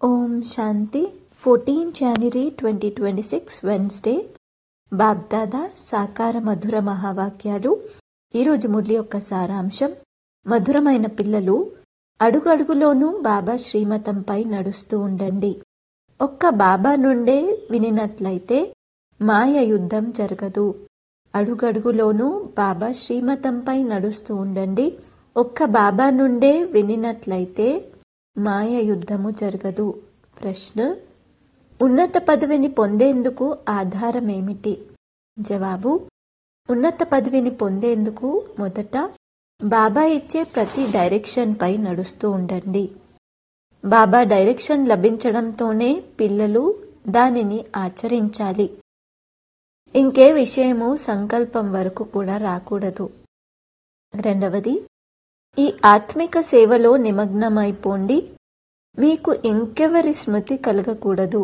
ఓం Shanti fourteen January twenty twenty six Wednesday BapDada సాకార మధుర మహావాక్యాలు ఈరోజు మురళి యొక్క సారాంశం మధురమైన పిల్లలు అడుగడుగులోనూ బాబా శ్రీమతంపై నడుస్తూ ఉండండి ఒక్క బాబా నుండే వినినట్లయితే మాయ యుద్ధం జరగదు అడుగడుగులోనూ బాబా శ్రీమతంపై నడుస్తూ ఉండండి ఒక్క బాబా నుండే వినినట్లయితే మాయ యుద్ధము జరగదు ప్రశ్న ఉన్నత పదవిని పొందేందుకు ఆధారం ఏమిటి జవాబు ఉన్నత పదవిని పొందేందుకు మొదట బాబా ఇచ్చే ప్రతి డైరెక్షన్ పై నడుస్తూ ఉండండి బాబా డైరెక్షన్ లభించడంతోనే పిల్లలు దానిని ఆచరించాలి ఇంకే విషయము సంకల్పం వరకు కూడా రాకూడదు రెండవది ఈ ఆత్మిక సేవలో నిమగ్నమైపోండి మీకు ఇంకెవరి స్మృతి కలగకూడదు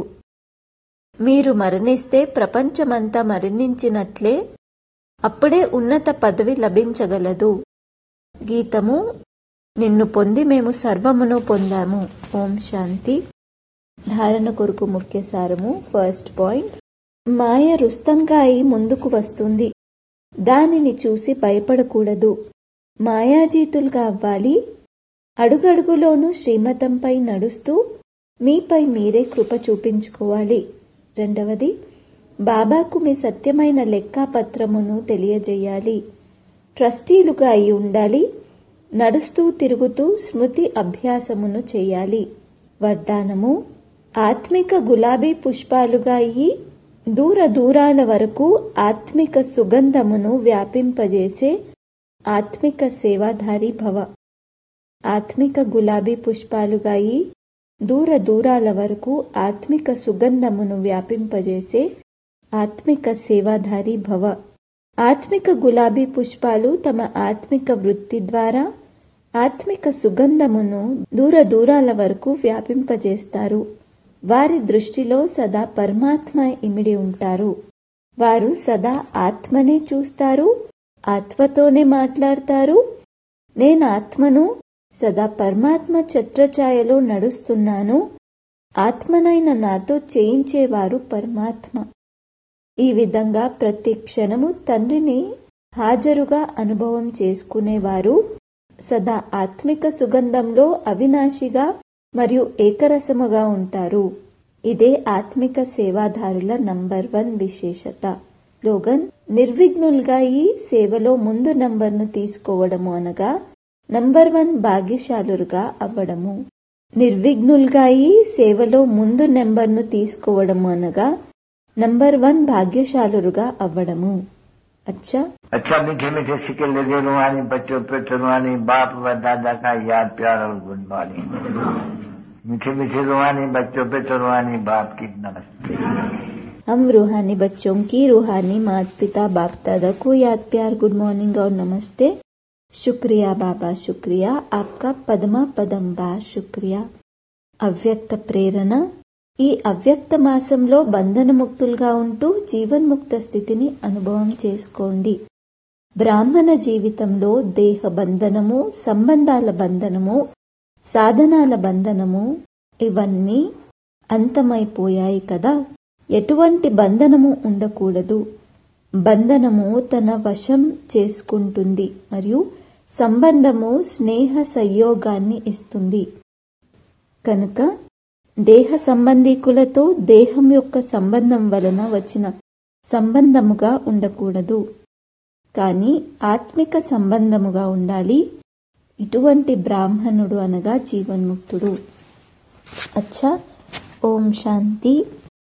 మీరు మరణిస్తే ప్రపంచమంతా మరణించినట్లే అప్పుడే ఉన్నత పదవి లభించగలదు గీతము నిన్ను పొంది మేము సర్వమును పొందాము ఓం శాంతి ధారణ కొరకు ముఖ్య సారము ఫస్ట్ పాయింట్ మాయ రుస్తంగా అయి ముందుకు వస్తుంది దానిని చూసి భయపడకూడదు మాయాజీతులుగా అవ్వాలి అడుగడుగులోనూ శ్రీమతంపై నడుస్తూ మీపై మీరే కృప చూపించుకోవాలి రెండవది బాబాకు మీ సత్యమైన లెక్కాపత్రమును తెలియజేయాలి ట్రస్టీలుగా అయి ఉండాలి నడుస్తూ తిరుగుతూ స్మృతి అభ్యాసమును చేయాలి వరదానము ఆత్మిక గులాబీ పుష్పాలుగా అయ్యి దూర దూరాల వరకు ఆత్మిక సుగంధమును వ్యాపింపజేసే ఆత్మిక సేవాధారి భవ ఆత్మిక గులాబీ పుష్పాలుగా అయి దూర దూరాల వరకు ఆత్మిక సుగంధమును వ్యాపింపజేసే ఆత్మిక సేవాధారి భవ ఆత్మిక గులాబీ పుష్పాలు తమ ఆత్మిక వృత్తి ద్వారా ఆత్మిక సుగంధమును దూర దూరాల వరకు వ్యాపింపజేస్తారు వారి దృష్టిలో సదా పరమాత్మ ఇమిడి ఉంటారు వారు సదా ఆత్మనే చూస్తారు ఆత్మతోనే మాట్లాడతారు నేను ఆత్మను సదా పరమాత్మ ఛత్రఛాయలో నడుస్తున్నాను ఆత్మనైన నాతో చేయించేవారు పరమాత్మ ఈ విధంగా ప్రతి క్షణము తండ్రిని హాజరుగా అనుభవం చేసుకునేవారు సదా ఆత్మిక సుగంధంలో అవినాశిగా మరియు ఏకరసముగా ఉంటారు ఇదే ఆత్మిక సేవాదారుల నంబర్ వన్ విశేషత లోగన్ నిర్విఘ్నులుగా ఈ సేవలో ముందు నంబర్ను తీసుకోవడము అనగా నంబర్ వన్ భాగ్యశాలురుగా అవ్వడము నిర్విఘ్నులుగా ఈ సేవలో ముందు నెంబర్ను తీసుకోవడము అనగా నంబర్ వన్ భాగ్యశాలురుగా అవ్వడము అచ్చా अच्छा मीठे मीठे सिक्के लगे रुहानी बच्चों पे रुहानी बाप व दादा का याद प्यार और गुड मॉर्निंग मीठे मीठे रुहानी बच्चों पे रुहानी बाप की नमस्ते हम रूहानी बच्चों की रूहानी माता पिता बाप दादा को याद प्यार गुड मॉर्निंग और नमस्ते शुक्रिया बाबा शुक्रिया आपका पदमा पदम बार शुक्रिया అవ్యక్త ప్రేరణ ఈ అవ్యక్త మాసంలో బంధనముక్తులుగా ఉంటూ జీవన్ముక్త స్థితిని అనుభవం చేసుకోండి బ్రాహ్మణ జీవితంలో దేహ బంధనము సంబంధాల బంధనము సాధనాల బంధనము ఇవన్నీ అంతమైపోయాయి కదా ఎటువంటి బంధనము ఉండకూడదు బంధనము తన వశం చేసుకుంటుంది మరియు సంబంధము స్నేహ సంయోగాన్ని ఇస్తుంది కనుక దేహ సంబంధీకులతో దేహం యొక్క సంబంధం వలన వచ్చిన సంబంధముగా ఉండకూడదు కానీ ఆత్మిక సంబంధముగా ఉండాలి ఇటువంటి బ్రాహ్మణుడు అనగా జీవన్ముక్తుడు అచ్చా ఓం శాంతి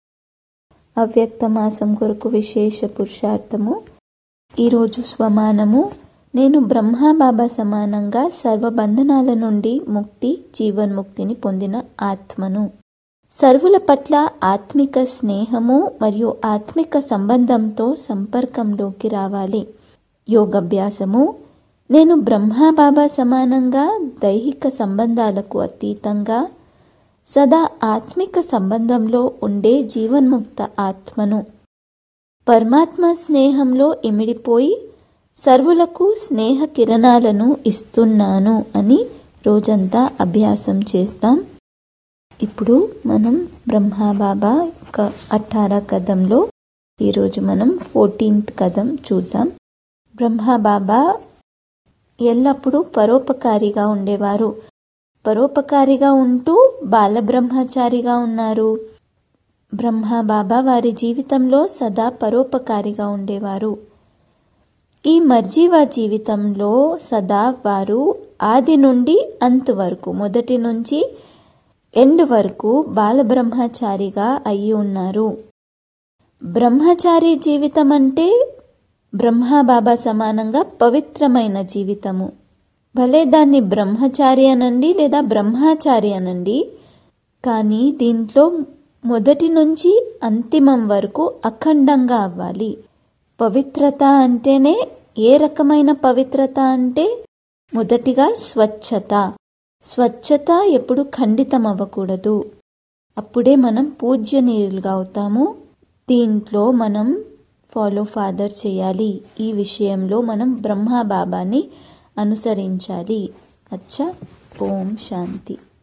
అవ్యక్త మాసం కొరకు విశేష పురుషార్థము ఈరోజు స్వమానము నేను బ్రహ్మాబాబా సమానంగా సర్వబంధనాల నుండి ముక్తి జీవన్ముక్తిని పొందిన ఆత్మను సర్వుల పట్ల ఆత్మిక స్నేహము మరియు ఆత్మిక సంబంధంతో సంపర్కంలోకి రావాలి యోగభ్యాసము నేను బ్రహ్మాబాబా సమానంగా దైహిక సంబంధాలకు అతీతంగా సదా ఆత్మిక సంబంధంలో ఉండే జీవన్ముక్త ఆత్మను పరమాత్మ స్నేహంలో ఇమిడిపోయి సర్వులకు స్నేహ కిరణాలను ఇస్తున్నాను అని రోజంతా అభ్యాసం చేస్తాం ఇప్పుడు మనం బ్రహ్మాబాబా యొక్క అఠారా కథంలో ఈరోజు మనం ఫోర్టీన్త్ కథం చూద్దాం బ్రహ్మాబాబా ఎల్లప్పుడూ పరోపకారిగా ఉండేవారు పరోపకారిగా ఉంటూ బాలబ్రహ్మచారిగా ఉన్నారు బ్రహ్మబాబా వారి జీవితంలో సదా పరోపకారిగా ఉండేవారు ఈ మర్జీవా జీవితంలో సదా వారు ఆది నుండి అంతు వరకు మొదటి నుంచి ఎండ్ వరకు బాలబ్రహ్మచారిగా అయి ఉన్నారు బ్రహ్మచారి జీవితం అంటే బ్రహ్మబాబా సమానంగా పవిత్రమైన జీవితము భలే దాన్ని బ్రహ్మచారి అనండి లేదా బ్రహ్మచారి అనండి కానీ దీంట్లో మొదటి నుంచి అంతిమం వరకు అఖండంగా అవ్వాలి పవిత్రత అంటేనే ఏ రకమైన పవిత్రత అంటే మొదటిగా స్వచ్ఛత స్వచ్ఛత ఎప్పుడు ఖండితం అవ్వకూడదు అప్పుడే మనం పూజ్యనీయులుగా అవుతాము దీంట్లో మనం ఫాలో ఫాదర్ చేయాలి ఈ విషయంలో మనం బ్రహ్మ బాబాని అనుసరించాలి అచ్చా ఓం శాంతి